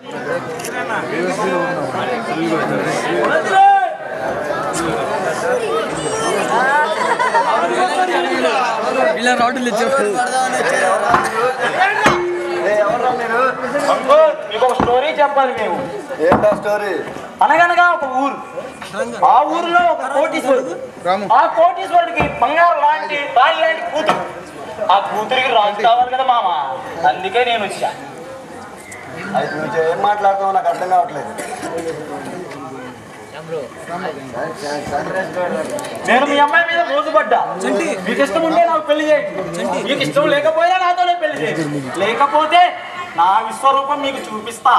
ఇలా రాడ్లు తెచ్చాడు మీకు ఒక స్టోరీ చెప్పాలి మేము ఏంటా స్టోరీ అనగనగా ఒక ఊరు ఆ ఊరిలో ఒక కోటీశ్వరుడు ఆ కోటీశ్వరుడికి బంగారం లాంటి రాయి లాంటి కూతురు ఆ కూతురికి రాజు కావాలి కదా మామ అందుకే నేను వచ్చా అయితే నువ్వు ఏం మాట్లాడుతావు నాకు అర్థం కావట్లేదు నేను మీ అమ్మాయి మీద రోజు పడ్డా మీకు ఇష్టం ఉంటే నాకు పెళ్లి చేయండి మీకు ఇష్టం లేకపోయినా నాతోనే పెళ్లి చేయండి లేకపోతే నా విశ్వరూపం మీకు చూపిస్తా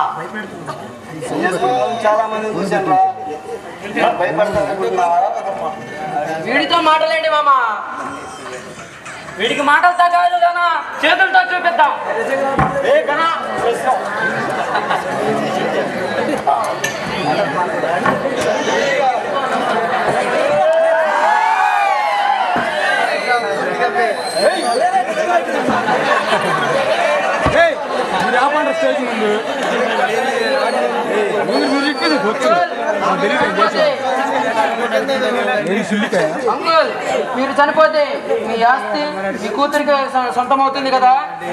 చాలా మంది చూశాను రా భయపడతాను అనుకుంటున్నావా వీడితో మాటలేండి మామ వీడికి మాటలతో కాదు గనా చేతులతో చూపిద్దాం ఏ గనా వేసుకో. అంకుల్ మీరు చనిపోతే మీ ఆస్తి మీ కూతురికి సొ- సొంతం అవుతుంది కదా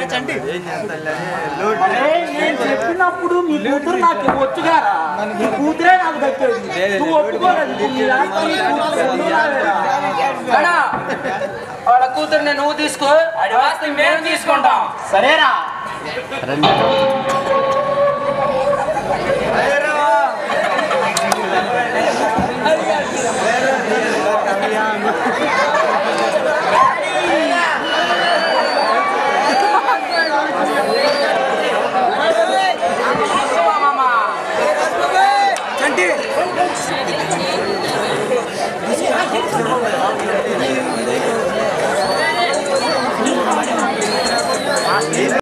అరే, నేను చెప్పినప్పుడు మీ కూతురు నాకు వచ్చుగారా మీ కూతురే నాకు దక్కేది నువ్వు ఒప్పుకోలేదు నీ ఆస్తి నీ కూతురు రెండూ నావేరా. అన్నా, వాళ్ళ కూతుర్ని నువ్వు తీసుకో ఆడి ఆస్తి మేము తీసుకుంటాం సరేరా